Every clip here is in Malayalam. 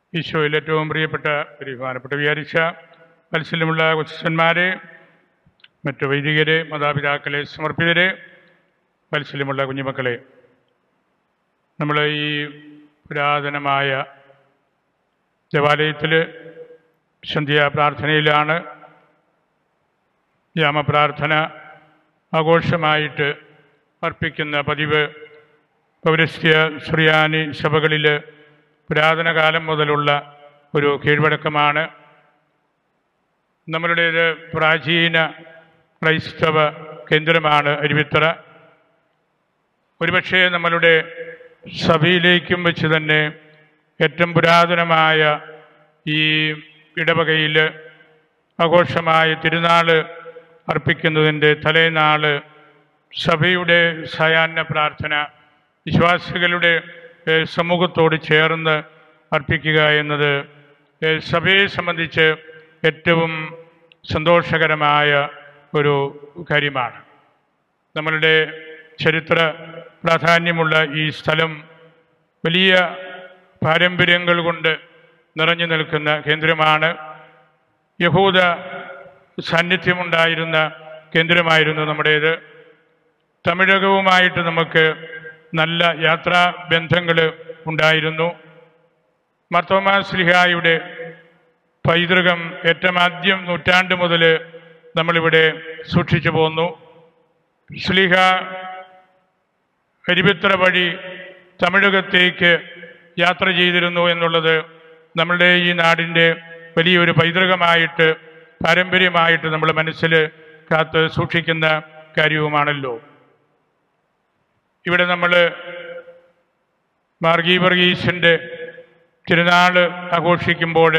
ഈശോയിൽ ഏറ്റവും പ്രിയപ്പെട്ട ഒരു ബഹുമാനപ്പെട്ട വിചാരിച്ച മത്സരമുള്ള കൊച്ചന്മാരെ മറ്റു വൈദികരെ മാതാപിതാക്കളെ സമർപ്പിതരെ മത്സരമുള്ള കുഞ്ഞുമക്കളെ നമ്മൾ ഈ പുരാതനമായ ദേവാലയത്തിൽ സന്ധ്യാ പ്രാർത്ഥനയിലാണ് യാമപ്രാർത്ഥന ആഘോഷമായിട്ട് അർപ്പിക്കുന്ന പതിവ് പൗരസ്ത്യ സുറിയാനി സഭകളിൽ പുരാതന കാലം മുതലുള്ള ഒരു കീഴ്വഴക്കമാണ് നമ്മളുടേത് പ്രാചീന ക്രൈസ്തവ കേന്ദ്രമാണ് അരുവിത്തറ ഒരുപക്ഷെ നമ്മളുടെ സഭയിലേക്കും വെച്ച് തന്നെ ഏറ്റവും പുരാതനമായ ഈ ഇടവകയിൽ ആഘോഷമായ തിരുനാൾ അർപ്പിക്കുന്നതിൻ്റെ തലേനാൾ സഭയുടെ സായാഹ്ന പ്രാർത്ഥന വിശ്വാസികളുടെ ഏഹ്, സമൂഹത്തോട് ചേർന്ന് അർപ്പിക്കുക എന്നത് ഏഹ്, സഭയെ സംബന്ധിച്ച് ഏറ്റവും സന്തോഷകരമായ ഒരു കാര്യമാണ് നമ്മളുടെ ചരിത്ര പ്രാധാന്യമുള്ള ഈ സ്ഥലം വലിയ പാരമ്പര്യങ്ങൾ കൊണ്ട് നിറഞ്ഞു നിൽക്കുന്ന കേന്ദ്രമാണ് യഹൂദ സാന്നിധ്യമുണ്ടായിരുന്ന കേന്ദ്രമായിരുന്നു നമ്മുടേത് തമിഴകവുമായിട്ട് നമുക്ക് നല്ല യാത്രാ ബന്ധങ്ങൾ ഉണ്ടായിരുന്നു മർത്തോമാ സ്ലിഹായുടെ പൈതൃകം ഏറ്റവും ആദ്യം നൂറ്റാണ്ട് മുതൽ നമ്മളിവിടെ സൂക്ഷിച്ചു പോന്നു സ്ലിഹ കരിപിത്ര വഴി തമിഴകത്തേക്ക് യാത്ര ചെയ്തിരുന്നു എന്നുള്ളത് നമ്മളുടെ ഈ നാടിൻ്റെ വലിയൊരു പൈതൃകമായിട്ട് പാരമ്പര്യമായിട്ട് നമ്മൾ മനസ്സിൽ കാത്ത് സൂക്ഷിക്കുന്ന കാര്യവുമാണല്ലോ ഇവിടെ നമ്മൾ മാർഗീ വർഗീസിൻ്റെ തിരുനാൾ ആഘോഷിക്കുമ്പോൾ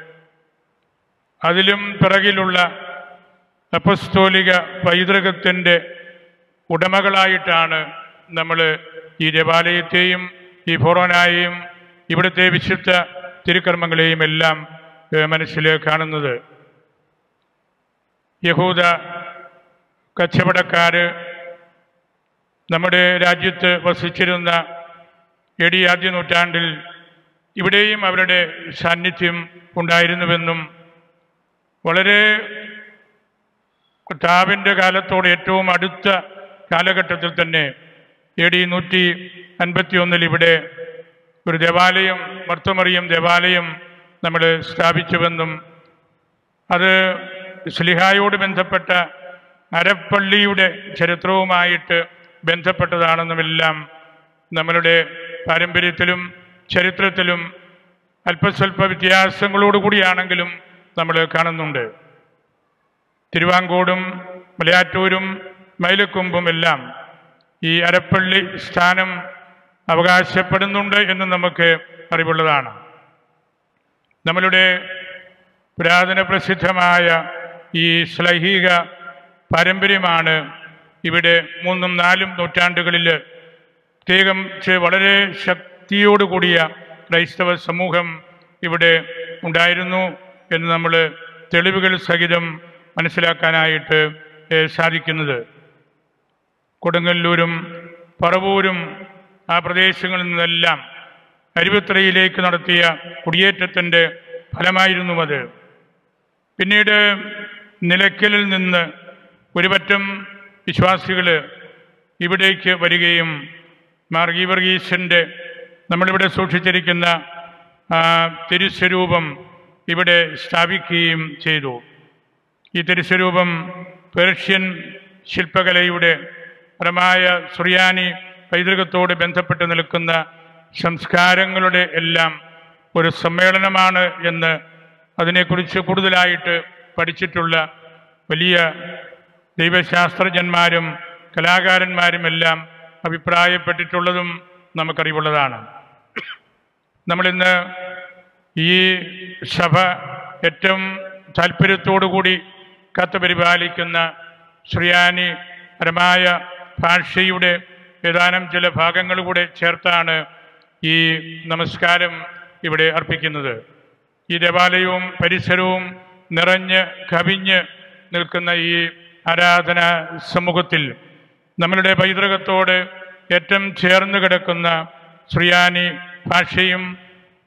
അതിലും പിറകിലുള്ള അപ്പസ്തോലിക പൈതൃകത്തിൻ്റെ ഉടമകളായിട്ടാണ് നമ്മൾ ഈ ദേവാലയത്തെയും ഈ ഫൊറോനായെയും ഇവിടുത്തെ വിശുദ്ധ തിരുക്കർമ്മങ്ങളെയും എല്ലാം ഏഹ്, മനസ്സിൽ കാണുന്നത് യഹൂദ കച്ചവടക്കാര് നമ്മുടെ രാജ്യത്ത് വസിച്ചിരുന്ന എ ഡി ആദ്യ നൂറ്റാണ്ടിൽ ഇവിടെയും അവരുടെ സാന്നിധ്യം ഉണ്ടായിരുന്നുവെന്നും വളരെ കർത്താവിൻ്റെ കാലത്തോട് ഏറ്റവും അടുത്ത കാലഘട്ടത്തിൽ തന്നെ എ ഡി നൂറ്റി അൻപത്തി ഒന്നിൽ ഇവിടെ ഒരു ദേവാലയം മർത്തമറിയം ദേവാലയം നമ്മൾ സ്ഥാപിച്ചുവെന്നും അത് സ്ലിഹായോട് ബന്ധപ്പെട്ട അരപ്പള്ളിയുടെ ചരിത്രവുമായിട്ട് ബന്ധപ്പെട്ടതാണെന്നുമെല്ലാം നമ്മളുടെ പാരമ്പര്യത്തിലും ചരിത്രത്തിലും അല്പസ്വല്പ വ്യത്യാസങ്ങളോടുകൂടിയാണെങ്കിലും നമ്മൾ കാണുന്നുണ്ട് തിരുവാങ്കോടും മലയാറ്റൂരും മൈലക്കൊമ്പും എല്ലാം ഈ അരപ്പള്ളി സ്ഥാനം അവകാശപ്പെടുന്നുണ്ട് എന്ന് നമുക്ക് അറിവുള്ളതാണ് നമ്മളുടെ പുരാതന പ്രസിദ്ധമായ ഈ ശ്ലൈഹിക പാരമ്പര്യമാണ് ഇവിടെ മൂന്നും നാലും നൂറ്റാണ്ടുകളിൽ പ്രത്യേകം ചെ- വളരെ ശക്തിയോടുകൂടിയ ക്രൈസ്തവ സമൂഹം ഇവിടെ ഉണ്ടായിരുന്നു എന്ന് നമ്മൾ തെളിവുകൾ സഹിതം മനസ്സിലാക്കാനായിട്ട് ഏഹ്, സാധിക്കുന്നത് കൊടുങ്ങല്ലൂരും പറവൂരും ആ പ്രദേശങ്ങളിൽ നിന്നെല്ലാം അരുവിത്രയിലേക്ക് നടത്തിയ കുടിയേറ്റത്തിൻ്റെ ഫലമായിരുന്നു അത് പിന്നീട് നിലയ്ക്കലിൽ നിന്ന് ഒരുപറ്റം വിശ്വാസികൾ ഇവിടേക്ക് വരികയും മാർഗി വർഗീസിൻ്റെ നമ്മളിവിടെ സൂക്ഷിച്ചിരിക്കുന്ന ആ, തിരുസ്വരൂപം ഇവിടെ സ്ഥാപിക്കുകയും ചെയ്തു ഈ തിരുസ്വരൂപം പേർഷ്യൻ ശില്പകലയുടെ പരമായ സുറിയാനി പൈതൃകത്തോട് ബന്ധപ്പെട്ട് നിൽക്കുന്ന സംസ്കാരങ്ങളുടെ എല്ലാം ഒരു സമ്മേളനമാണ് എന്ന് അതിനെക്കുറിച്ച് കൂടുതലായിട്ട് പഠിച്ചിട്ടുള്ള വലിയ ദൈവശാസ്ത്രജ്ഞന്മാരും കലാകാരന്മാരുമെല്ലാം അഭിപ്രായപ്പെട്ടിട്ടുള്ളതും നമുക്കറിവുള്ളതാണ് നമ്മളിന്ന് ഈ സഭ ഏറ്റവും താല്പര്യത്തോടുകൂടി കാത്തുപരിപാലിക്കുന്ന ശ്രീയാനി പരമായ ഭാഷയുടെ ഏതാനും ചില ഭാഗങ്ങൾ കൂടെ ചേർത്താണ് ഈ നമസ്കാരം ഇവിടെ അർപ്പിക്കുന്നത് ഈ ദേവാലയവും പരിസരവും നിറഞ്ഞ് കവിഞ്ഞ് നിൽക്കുന്ന ഈ ആരാധന സമൂഹത്തിൽ നമ്മളുടെ പൈതൃകത്തോട് ഏറ്റവും ചേർന്ന് കിടക്കുന്ന ശ്രീയാനി ഭാഷയും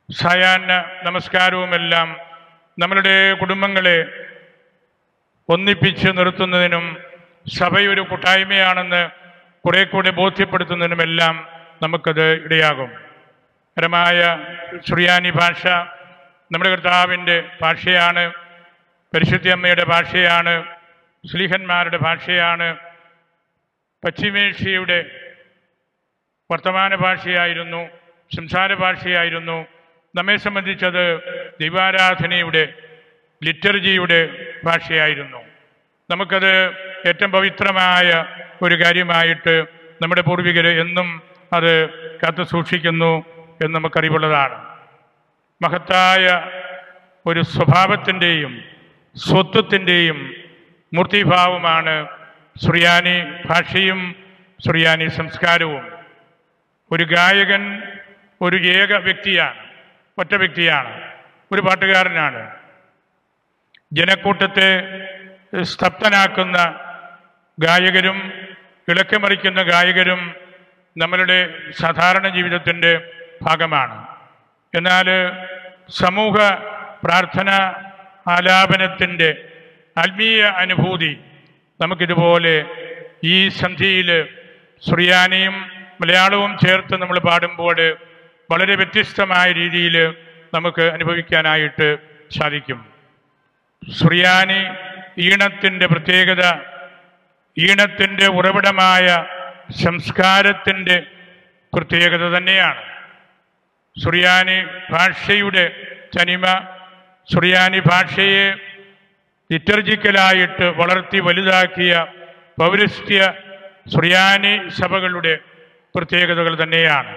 സായാഹ്ന നമസ്കാരവുമെല്ലാം നമ്മളുടെ കുടുംബങ്ങളെ ഒന്നിപ്പിച്ച് നിർത്തുന്നതിനും സഭയൊരു കൂട്ടായ്മയാണെന്ന് കുറെ കൂടെ ബോധ്യപ്പെടുത്തുന്നതിനുമെല്ലാം നമുക്കത് ഇടയാകും പരമായ സുറിയാനി ഭാഷ നമ്മുടെ കർത്താവിൻ്റെ ഭാഷയാണ് പരിശുദ്ധി അമ്മയുടെ ഭാഷയാണ് സ്ലീഹന്മാരുടെ ഭാഷയാണ് പശ്ചിമേഷ്യയുടെ വർത്തമാന ഭാഷയായിരുന്നു സംസാര ഭാഷയായിരുന്നു നമ്മെ സംബന്ധിച്ചത് ദൈവാരാധനയുടെ ലിറ്റർജിയുടെ ഭാഷയായിരുന്നു നമുക്കത് ഏറ്റവും പവിത്രമായ ഒരു കാര്യമായിട്ട് നമ്മുടെ പൂർവികർ എന്നും അത് കാത്തു സൂക്ഷിക്കുന്നു എന്ന് നമുക്കറിവുള്ളതാണ് മഹത്തായ ഒരു സ്വഭാവത്തിൻ്റെയും സ്വത്വത്തിൻ്റെയും മൂർത്തിഭാവമാണ് സുറിയാനി ഭാഷയും സുറിയാനി സംസ്കാരവും ഒരു ഗായകൻ ഒരു ഏക വ്യക്തിയാണ് ഒറ്റ വ്യക്തിയാണ് ഒരു പാട്ടുകാരനാണ് ജനക്കൂട്ടത്തെ സ്തബ്ധനാക്കുന്ന ഗായകരും ഇളക്കിമറിക്കുന്ന ഗായകരും നമ്മളുടെ സാധാരണ ജീവിതത്തിൻ്റെ ഭാഗമാണ് എന്നാൽ സമൂഹ പ്രാർത്ഥന ആലാപനത്തിൻ്റെ ആത്മീയ അനുഭൂതി നമുക്കിതുപോലെ ഈ സന്ധിയിൽ സുറിയാനിയും മലയാളവും ചേർത്ത് നമ്മൾ പാടുമ്പോൾ വളരെ വ്യത്യസ്തമായ രീതിയിൽ നമുക്ക് അനുഭവിക്കാനായിട്ട് സാധിക്കും സുറിയാനി ഈണത്തിൻ്റെ പ്രത്യേകത ഈണത്തിൻ്റെ ഉറവിടമായ സംസ്കാരത്തിൻ്റെ പ്രത്യേകത തന്നെയാണ് സുറിയാനി ഭാഷയുടെ തനിമ സുറിയാനി ഭാഷയെ ലിറ്റർജിക്കലായിട്ട് വളർത്തി വലുതാക്കിയ പൗരസ്ത്യ സുറിയാനി സഭകളുടെ പ്രത്യേകതകൾ തന്നെയാണ്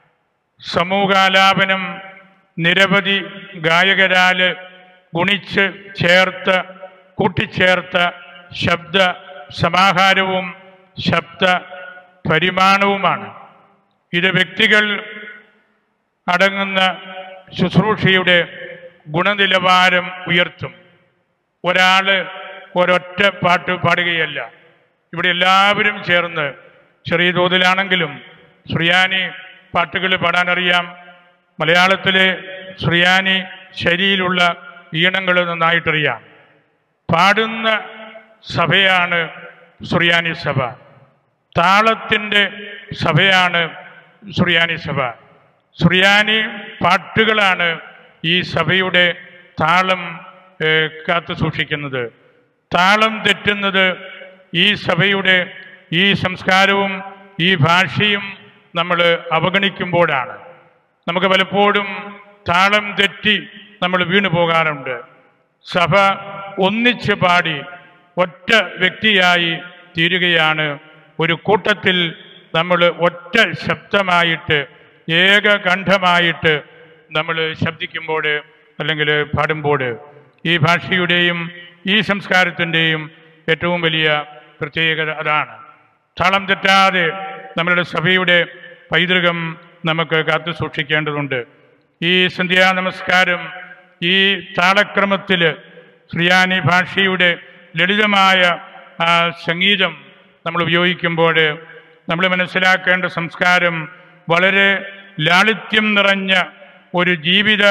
സമൂഹാലാപനം നിരവധി ഗായകരാൽ ഗുണിച്ച് ചേർത്ത് കൂട്ടിച്ചേർത്ത ശബ്ദ സമാഹാരവും ശബ്ദ പരിമാണവുമാണ് ഇത് വ്യക്തികൾ അടങ്ങുന്ന ശുശ്രൂഷയുടെ ഗുണനിലവാരം ഉയർത്തും ഒരാൾ ഒരൊറ്റ പാട്ട് പാടുകയല്ല ഇവിടെ എല്ലാവരും ചേർന്ന് ചെറിയ തോതിലാണെങ്കിലും ശ്രീയാനി പാട്ടുകൾ പാടാനറിയാം മലയാളത്തിലെ ശ്രീയാനി ശൈലിയിലുള്ള ഈണങ്ങൾ നന്നായിട്ടറിയാം പാടുന്ന സഭയാണ് സുറിയാനി സഭ താളത്തിൻ്റെ സഭയാണ് സുറിയാനി സഭ സുറിയാനി പാട്ടുകളാണ് ഈ സഭയുടെ താളം ഏഹ്, കാത്തു സൂക്ഷിക്കുന്നത് താളം തെറ്റുന്നത് ഈ സഭയുടെ ഈ സംസ്കാരവും ഈ ഭാഷയും നമ്മൾ അവഗണിക്കുമ്പോഴാണ് നമുക്ക് പലപ്പോഴും താളം തെറ്റി നമ്മൾ വീണു പോകാറുണ്ട് സഭ ഒന്നിച്ച് പാടി ഒറ്റ വ്യക്തിയായി തീരുകയാണ് ഒരു കൂട്ടത്തിൽ നമ്മൾ ഒറ്റ ശബ്ദമായിട്ട് ഏകകണ്ഠമായിട്ട് നമ്മൾ ശബ്ദിക്കുമ്പോൾ അല്ലെങ്കിൽ പാടുമ്പോൾ ഈ ഭാഷയുടെയും ഈ സംസ്കാരത്തിൻ്റെയും ഏറ്റവും വലിയ പ്രത്യേകത അതാണ് താളം തെറ്റാതെ നമ്മളുടെ സഭയുടെ പൈതൃകം നമുക്ക് കാത്തു സൂക്ഷിക്കേണ്ടതുണ്ട് ഈ സന്ധ്യാ നമസ്കാരം ഈ താളക്രമത്തിൽ ശ്രീയാനി ഭാഷയുടെ ലളിതമായ ആ സംഗീതം നമ്മൾ ഉപയോഗിക്കുമ്പോൾ നമ്മൾ മനസ്സിലാക്കേണ്ട സംസ്കാരം വളരെ ലാളിത്യം നിറഞ്ഞ ഒരു ജീവിത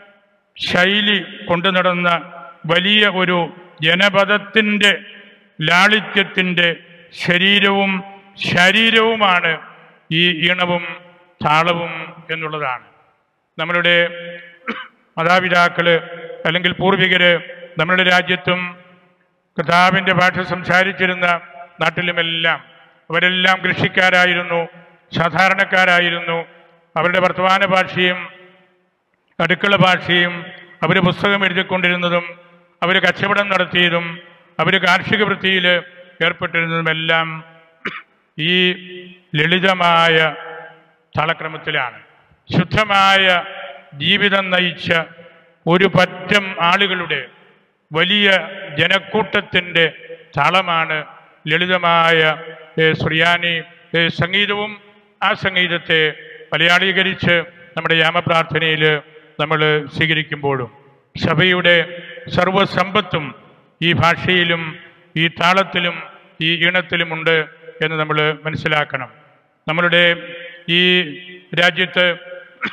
ശൈലി കൊണ്ടു നടന്ന വലിയ ഒരു ജനപദത്തിൻ്റെ ലാളിത്യത്തിൻ്റെ ശരീരവും ശരീരവുമാണ് ഈ ഈണവും താളവും എന്നുള്ളതാണ് നമ്മളുടെ മാതാപിതാക്കള് അല്ലെങ്കിൽ പൂർവികര് നമ്മുടെ രാജ്യത്തും കർത്താവിൻ്റെ ഭാഷ സംസാരിച്ചിരുന്ന നാട്ടിലുമെല്ലാം അവരെല്ലാം കൃഷിക്കാരായിരുന്നു സാധാരണക്കാരായിരുന്നു അവരുടെ വർത്തമാന ഭാഷയും അടുക്കള ഭാഷയും അവർ പുസ്തകം എഴുതിക്കൊണ്ടിരുന്നതും അവർ കച്ചവടം നടത്തിയതും അവർ കാർഷിക വൃത്തിയിൽ ഏർപ്പെട്ടിരുന്നതുമെല്ലാം ഈ ലളിതമായ താളക്രമത്തിലാണ് ശുദ്ധമായ ജീവിതം നയിച്ച ഒരു പറ്റം ആളുകളുടെ വലിയ ജനക്കൂട്ടത്തിൻ്റെ താളമാണ് ലളിതമായ ഏ, സുറിയാനി ഏ, സംഗീതവും ആ സംഗീതത്തെ മലയാളീകരിച്ച് നമ്മുടെ യാമപ്രാർത്ഥനയിൽ നമ്മൾ സ്വീകരിക്കുമ്പോഴും സഭയുടെ സർവസമ്പത്തും ഈ ഭാഷയിലും ഈ താളത്തിലും ഈ ഈണത്തിലുമുണ്ട് എന്ന് നമ്മൾ മനസ്സിലാക്കണം നമ്മളുടെ ഈ രാജ്യത്ത്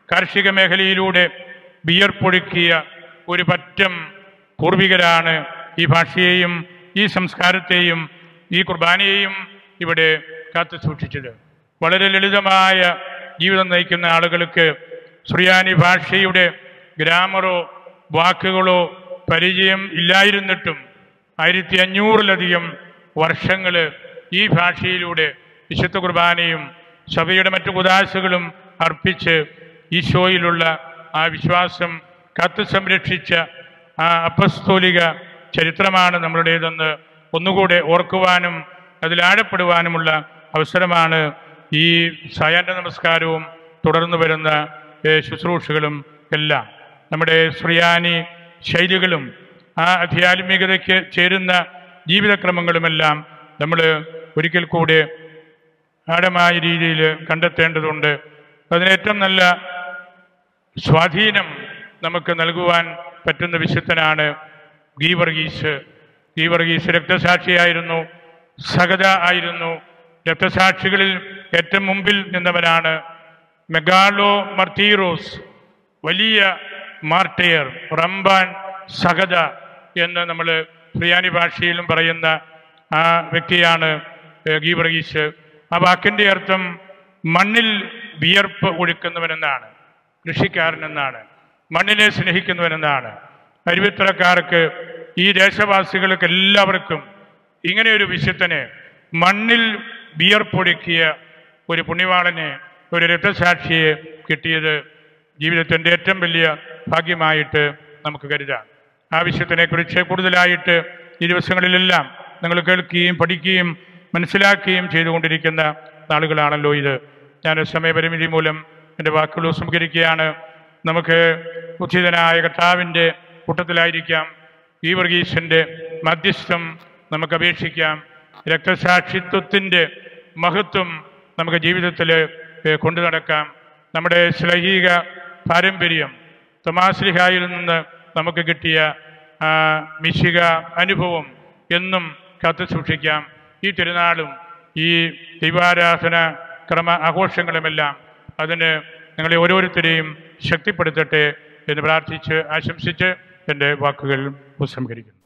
കാർഷിക മേഖലയിലൂടെ വിയർപ്പൊഴുക്കിയ ഒരു പറ്റം പൂർവികരാണ് ഈ ഭാഷയെയും ഈ സംസ്കാരത്തെയും ഈ കുർബാനയെയും ഇവിടെ കാത്തു സൂക്ഷിച്ചത് വളരെ ലളിതമായ ജീവിതം നയിക്കുന്ന ആളുകൾക്ക് സുറിയാനി ഭാഷയുടെ ഗ്രാമറോ വാക്കുകളോ പരിചയം ഇല്ലായിരുന്നിട്ടും ആയിരത്തി അഞ്ഞൂറിലധികം വർഷങ്ങൾ ഈ ഭാഷയിലൂടെ വിശുദ്ധ കുർബാനയും സഭയുടെ മറ്റു കുദാശകളും അർപ്പിച്ച് ഈശോയിലുള്ള ആ വിശ്വാസം കാത്തു സംരക്ഷിച്ച ആ അപ്പസ്തോലിക ചരിത്രമാണ് നമ്മളുടേതെന്ന് ഒന്നുകൂടെ ഓർക്കുവാനും അതിലാഴപ്പെടുവാനുമുള്ള അവസരമാണ് ഈ സായാഹ്ന നമസ്കാരവും തുടർന്നു വരുന്ന ഏഹ്, ശുശ്രൂഷകളും എല്ലാം നമ്മുടെ ശ്രിയാനി ശൈലികളും ആ ആധ്യാത്മികതയ്ക്ക് ചേരുന്ന ജീവിതക്രമങ്ങളുമെല്ലാം നമ്മൾ ഒരിക്കൽ കൂടെ ആഴമായ രീതിയിൽ കണ്ടെത്തേണ്ടതുണ്ട് അതിന് ഏറ്റവും നല്ല സ്വാധീനം നമുക്ക് നൽകുവാൻ പറ്റുന്ന വിശുദ്ധനാണ് ഗീവർഗീസ് ഗീവർഗീസ് രക്തസാക്ഷിയായിരുന്നു സഹത ആയിരുന്നു രക്തസാക്ഷികളിൽ ഏറ്റവും മുമ്പിൽ നിന്നവനാണ് മെഗാലോ മർത്തീറോസ് വലിയ മാർട്ടയർ റംബാൻ സഹത എന്ന് നമ്മൾ ഫ്രിയാനി ഭാഷയിലും പറയുന്ന ആ വ്യക്തിയാണ് ഏഹ്, ഗീവർഗീസ് ആ വാക്കിൻ്റെ അർത്ഥം മണ്ണിൽ വിയർപ്പ് ഒഴുക്കുന്നവനെന്നാണ് കൃഷിക്കാരനെന്നാണ് മണ്ണിനെ സ്നേഹിക്കുന്നവനെന്നാണ് അരുവിത്തറക്കാർക്ക് ഈ ദേശവാസികൾക്ക് എല്ലാവർക്കും ഇങ്ങനെ ഒരു വിശുദ്ധനെ മണ്ണിൽ വിയർപ്പൊഴുക്കിയ ഒരു പുണ്യവാളനെ ഒരു രക്തസാക്ഷിയെ കിട്ടിയത് ജീവിതത്തിൻ്റെ ഏറ്റവും വലിയ ഭാഗ്യമായിട്ട് നമുക്ക് കരുതാം ആ വിഷയത്തിനെക്കുറിച്ച് കൂടുതലായിട്ട് ഈ ദിവസങ്ങളിലെല്ലാം നിങ്ങൾ കേൾക്കുകയും പഠിക്കുകയും മനസ്സിലാക്കുകയും ചെയ്തുകൊണ്ടിരിക്കുന്ന നാളുകളാണല്ലോ ഇത് ഞാൻ സമയപരിമിതി മൂലം എൻ്റെ വാക്കുകൾ സംസ്കരിക്കുകയാണ് നമുക്ക് ഉചിതനായ കർത്താവിൻ്റെ കൂട്ടത്തിലായിരിക്കാം ഈ വർഗീസിൻ്റെ മധ്യസ്ഥം നമുക്ക് അപേക്ഷിക്കാം രക്തസാക്ഷിത്വത്തിൻ്റെ മഹത്വം നമുക്ക് ജീവിതത്തിൽ ഏഹ്, കൊണ്ടു നടക്കാം നമ്മുടെ ശ്ലൈഹിക പാരമ്പര്യം തമാശ്ലിഹായിൽ നിന്ന് നമുക്ക് കിട്ടിയ ആ, മിശിക അനുഭവം എന്നും കാത്തു സൂക്ഷിക്കാം ഈ തിരുനാളും ഈ ദൈവാരാധന ക്രമ ആഘോഷങ്ങളുമെല്ലാം അതിന് നിങ്ങളെ ഓരോരുത്തരെയും ശക്തിപ്പെടുത്തട്ടെ എന്ന് പ്രാർത്ഥിച്ച് ആശംസിച്ച് എൻ്റെ വാക്കുകൾ ഉപസംഹരിക്കുന്നു